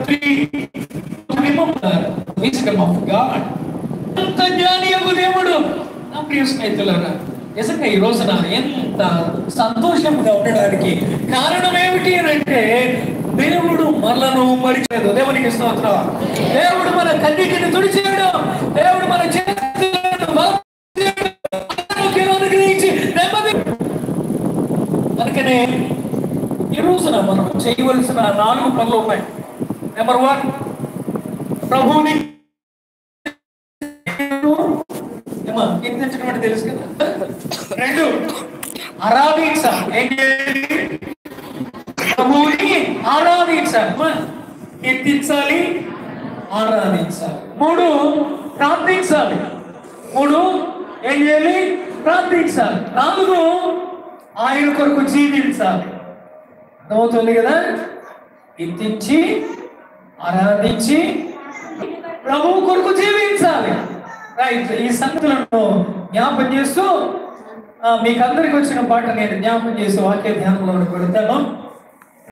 విజయం of God ఎంత జ్ఞాని యొక్క దేవుడు నా ప్రియ స్నేహితులారా నిజంగా ఈ రోజున ఎంత సంతోషంగా ఉండడానికి కారణం ఏమిటి అని అంటే దేవుడు మనలను మరిచలేదు దేవునికి స్తోత్రం దేవుడు మన కన్నిటిని తుడిచేయడం దేవుడు మన చేతులను బలం చేయడం, ఆరోగ్యం అనుగ్రహించి నెమ్మది అందుకనే ఈ రోజున మనం చేయవలసిన నాలుగు పనులు ఉన్నాయి నెంబర్ వన్ ప్రభువుని ఏమా, కీర్తించడం అంటే తెలుసు కదా రెండు ఆరాధించాలి ఏం చేయాలి ప్రభువుని ఆరాధించాలి అమ్మా, కీర్తించాలి ఆరాధించాలి మూడు ప్రార్థించాలి మూడు ఏం చేయాలి ప్రార్థించాలి నాలుగు ఆయన కొరకు జీవించాలి అర్థమవుతుంది కదా కీర్తించి ఆరాధించి ప్రభువు కొరకు జీవించాలి రైట్ ఈ సంగతులను జ్ఞాపం చేస్తూ ఆ, మీకు అందరికి వచ్చిన పాట నేను జ్ఞాపం చేసి వాక్య ధ్యానంలో పెడతాను